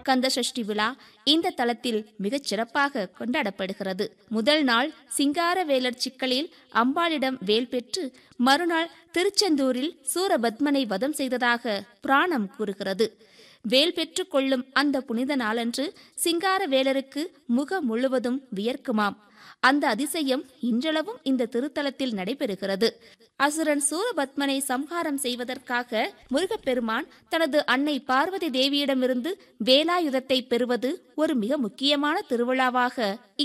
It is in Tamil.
கந்த சஷ்டி விழா இந்த தலத்தில் மிகச் சிறப்பாக கொண்டாடப்படுகிறது முதல் நாள் சிங்காரவேலர் சிக்கலில் அம்பாளிடம் வேல் பெற்று மறுநாள் திருச்செந்தூரில் சூரபத்மனை வதம் செய்ததாக புராணம் கூறுகிறது வேல் பெற்றுக் கொள்ளும் அந்த புனித நாளன்று சிங்கார வேலருக்கு முகம் முழுவதும் வியர்க்குமாம் அந்த அதிசயம் இன்றளவும் இந்த திருத்தலத்தில் நடைபெறுகிறது அசுரன் சூரபத்மனை சம்ஹாரம் செய்வதற்காக முருகப்பெருமான் தனது அன்னை பார்வதி தேவியிடமிருந்து வேலாயுதத்தை பெறுவது ஒரு மிக முக்கியமான திருவிழாவாக